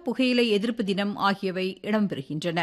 புகையிலை எதிர்ப்பு தினம் ஆகியவை இடம்பெறுகின்றன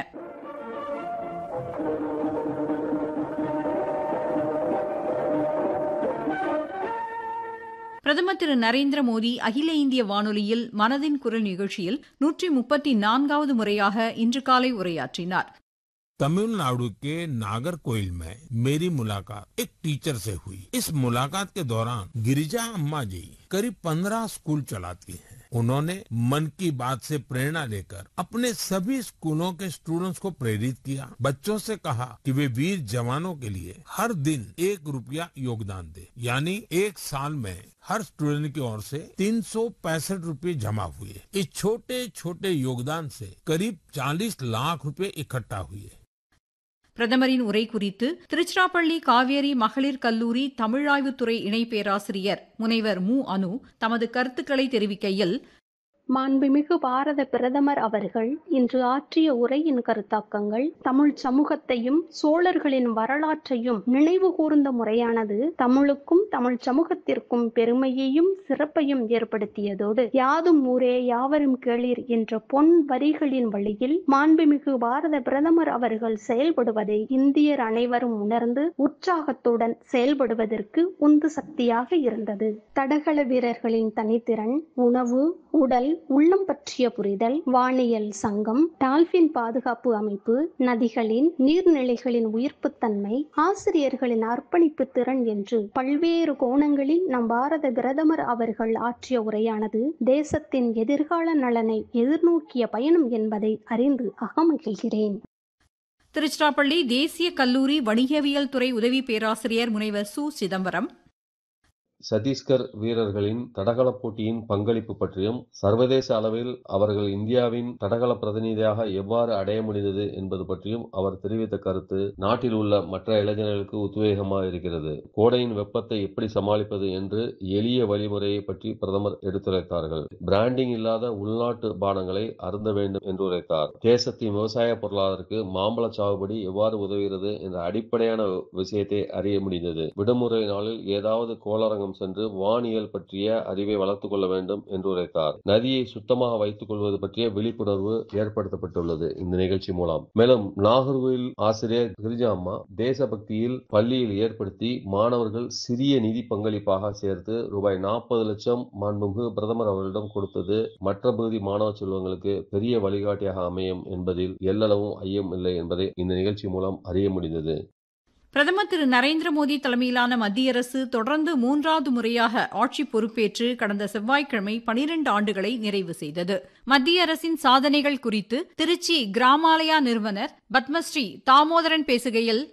பிரதமர் திரு நரேந்திர மோடி அகில இந்திய வானொலியில் மனதின் குரல் நிகழ்ச்சியில் நூற்றி முப்பத்தி நான்காவது முறையாக இன்று காலை உரையாற்றினார் तमिलनाडु के नागरकोइल में मेरी मुलाकात एक टीचर से हुई इस मुलाकात के दौरान गिरिजा अम्मा जी करीब पंद्रह स्कूल चलाती हैं उन्होंने मन की बात से प्रेरणा लेकर अपने सभी स्कूलों के स्टूडेंट्स को प्रेरित किया बच्चों से कहा कि वे वीर जवानों के लिए हर दिन एक रुपया योगदान दे यानी एक साल में हर स्टूडेंट की ओर से तीन सौ पैंसठ रूपये जमा हुए इस छोटे छोटे योगदान से करीब 40 लाख रुपए इकट्ठा हुए பிரதமரின் உரை குறித்து திருச்சிராப்பள்ளி காவேரி மகளிர் கல்லூரி தமிழாய்வுத்துறை இணை பேராசிரியர் முனைவர் மு அனு தமது கருத்துக்களை தெரிவிக்கையில் மாண்புமிகு பாரத பிரதமர் அவர்கள் இன்று ஆற்றிய உரையின் கருத்தாக்கங்கள் தமிழ் சமூகத்தையும் சோழர்களின் வரலாற்றையும் நினைவு கூர்ந்த முறையானது தமிழுக்கும் தமிழ் சமூகத்திற்கும் பெருமையையும் சிறப்பையும் ஏற்படுத்தியதோடு யாதும் ஊரே யாவரும் கேளீர் என்ற பொன் வரிகளின் வழியில் மாண்புமிகு பாரத பிரதமர் அவர்கள் செயல்படுவதை இந்தியர் அனைவரும் உணர்ந்து உற்சாகத்துடன் செயல்படுவதற்கு உந்து சக்தியாக இருந்தது தடகள வீரர்களின் தனித்திறன் உணவு உடல் உள்ளம் பற்றிய புரிதல் வானியல் சங்கம் டால்பின் பாதுகாப்பு அமைப்பு நதிகளின் நீர்நிலைகளின் உயிர்ப்புத்தன்மை ஆசிரியர்களின் அர்ப்பணிப்பு திறன் என்று பல்வேறு கோணங்களில் நம் பாரத பிரதமர் அவர்கள் ஆற்றிய உரையானது தேசத்தின் எதிர்கால நலனை எதிர்நோக்கிய பயணம் என்பதை அறிந்து அகமகிழ்கிறேன் திருச்சிராப்பள்ளி தேசிய கல்லூரி வணிகவியல் துறை உதவி பேராசிரியர் முனைவர் சு சிதம்பரம் சத்தீஸ்கர் வீரர்களின் தடகள போட்டியின் பங்களிப்பு பற்றியும் சர்வதேச அளவில் அவர்கள் இந்தியாவின் தடகள பிரதிநிதியாக எவ்வாறு அடைய முடிந்தது என்பது பற்றியும் அவர் தெரிவித்த கருத்து நாட்டில் உள்ள மற்ற இளைஞர்களுக்கு உத்வேகமாக இருக்கிறது கோடையின் வெப்பத்தை எப்படி சமாளிப்பது என்று எளிய வழிமுறையை பற்றி பிரதமர் எடுத்துரைத்தார்கள் பிராண்டிங் இல்லாத உள்நாட்டு பானங்களை அருந்த வேண்டும் என்று உரைத்தார் தேசத்தின் விவசாய பொருளாதாரத்திற்கு மாம்பழ சாகுபடி எவ்வாறு உதவுகிறது என்ற அடிப்படையான விஷயத்தை அறிய முடிந்தது விடுமுறை நாளில் ஏதாவது கோளரங்கம் சென்று வானியல் பற்றிய அறிவை வளர்த்துக் கொள்ள வேண்டும் என்று உரைத்தார் நதியை சுத்தமாக வைத்துக் கொள்வது பற்றிய விழிப்புணர்வு ஏற்படுத்தப்பட்டுள்ளது இந்த நிகழ்ச்சி மூலம் மேலும் நாகர்கோவில் ஆசிரியர் கிரிஜா அம்மா தேசபக்தியில் பள்ளியில் ஏற்படுத்தி மாணவர்கள் சிறிய நிதி பங்களிப்பாக சேர்த்து ரூபாய் நாற்பது லட்சம் மாண்புமிகு பிரதமர் அவர்களிடம் கொடுத்தது மற்ற பகுதி மாணவ செல்வங்களுக்கு பெரிய வழிகாட்டியாக அமையும் என்பதில் எல்லளவும் ஐயம் இல்லை என்பதை இந்த நிகழ்ச்சி மூலம் அறிய முடிந்தது பிரதமர் திரு நரேந்திர மோடி தலைமையிலான மத்திய அரசு தொடர்ந்து மூன்றாவது முறையாக ஆட்சி பொறுப்பேற்று கடந்த செவ்வாய்க்கிழமை பனிரண்டு ஆண்டுகளை நிறைவு செய்தது மத்திய அரசின் சாதனைகள் குறித்து திருச்சி கிராமாலயா நிறுவனர் பத்மஸ்ரீ தாமோதரன் பேசுகையில்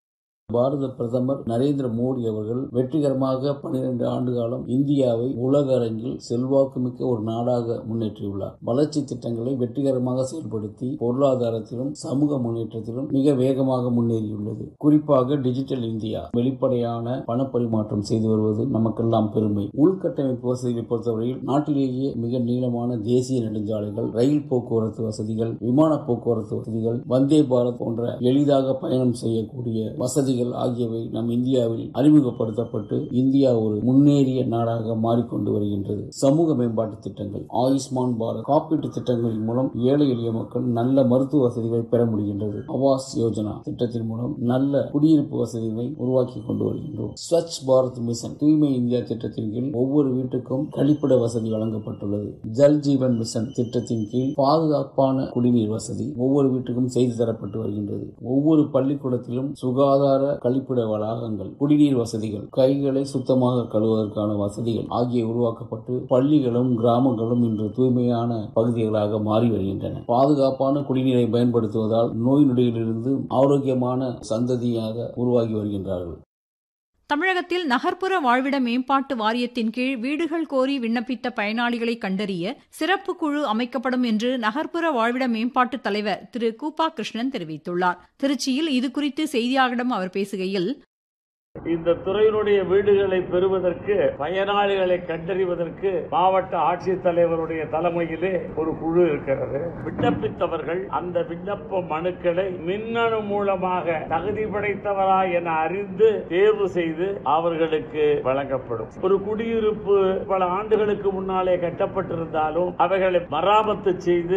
பாரத பிரதமர் நரேந்திர மோடி அவர்கள் வெற்றிகரமாக பனிரெண்டு ஆண்டு காலம் இந்தியாவை உலக அரங்கில் செல்வாக்குமிக்க ஒரு நாடாக முன்னேற்றியுள்ளார் வளர்ச்சி திட்டங்களை வெற்றிகரமாக செயல்படுத்தி பொருளாதாரத்திலும் சமூக முன்னேற்றத்திலும் மிக வேகமாக முன்னேறியுள்ளது குறிப்பாக டிஜிட்டல் இந்தியா வெளிப்படையான பணப்பரிமாற்றம் செய்து வருவது நமக்கெல்லாம் பெருமை உள்கட்டமைப்பு வசதிகளை பொறுத்தவரையில் நாட்டிலேயே மிக நீளமான தேசிய நெடுஞ்சாலைகள் ரயில் போக்குவரத்து வசதிகள் விமான போக்குவரத்து வசதிகள் வந்தே பாரத் போன்ற எளிதாக பயணம் செய்யக்கூடிய வசதிகள் வசதிகள் ஆகியவை நம் இந்தியாவில் அறிமுகப்படுத்தப்பட்டு இந்தியா ஒரு முன்னேறிய நாடாக மாறிக்கொண்டு வருகின்றது சமூக மேம்பாட்டு திட்டங்கள் ஆயுஷ்மான் பாரத் காப்பீட்டு திட்டங்களின் மூலம் ஏழை எளிய மக்கள் நல்ல மருத்துவ வசதிகளை பெற முடிகின்றது ஆவாஸ் யோஜனா திட்டத்தின் மூலம் நல்ல குடியிருப்பு வசதிகளை உருவாக்கி கொண்டு வருகின்றோம் ஸ்வச் பாரத் மிஷன் தூய்மை இந்தியா திட்டத்தின் கீழ் ஒவ்வொரு வீட்டுக்கும் கழிப்பிட வசதி வழங்கப்பட்டுள்ளது ஜல் ஜீவன் மிஷன் திட்டத்தின் கீழ் பாதுகாப்பான குடிநீர் வசதி ஒவ்வொரு வீட்டுக்கும் செய்து தரப்பட்டு வருகின்றது ஒவ்வொரு பள்ளிக்கூடத்திலும் சுகாதார கழிப்பிட வளாகங்கள் குடிநீர் வசதிகள் கைகளை சுத்தமாக கழுவதற்கான வசதிகள் ஆகிய உருவாக்கப்பட்டு பள்ளிகளும் கிராமங்களும் இன்று தூய்மையான பகுதிகளாக மாறி வருகின்றன பாதுகாப்பான குடிநீரை பயன்படுத்துவதால் நோய் நொடியிலிருந்து ஆரோக்கியமான சந்ததியாக உருவாகி வருகின்றார்கள் தமிழகத்தில் நகர்ப்புற வாழ்விட மேம்பாட்டு வாரியத்தின் கீழ் வீடுகள் கோரி விண்ணப்பித்த பயனாளிகளை கண்டறிய சிறப்பு குழு அமைக்கப்படும் என்று நகர்ப்புற வாழ்விட மேம்பாட்டு தலைவர் திரு கூப்பா கிருஷ்ணன் தெரிவித்துள்ளார் திருச்சியில் இதுகுறித்து செய்தியாளர்களிடம் அவர் பேசுகையில் இந்த துறையினுடைய வீடுகளை பெறுவதற்கு பயனாளிகளை கண்டறிவதற்கு மாவட்ட ஆட்சித்தலைவருடைய தலைமையிலே ஒரு குழு இருக்கிறது விண்ணப்பித்தவர்கள் அந்த விண்ணப்ப மனுக்களை மின்னணு மூலமாக தகுதி படைத்தவரா என அறிந்து தேர்வு செய்து அவர்களுக்கு வழங்கப்படும் ஒரு குடியிருப்பு பல ஆண்டுகளுக்கு முன்னாலே கட்டப்பட்டிருந்தாலும் அவைகளை மராமத்து செய்து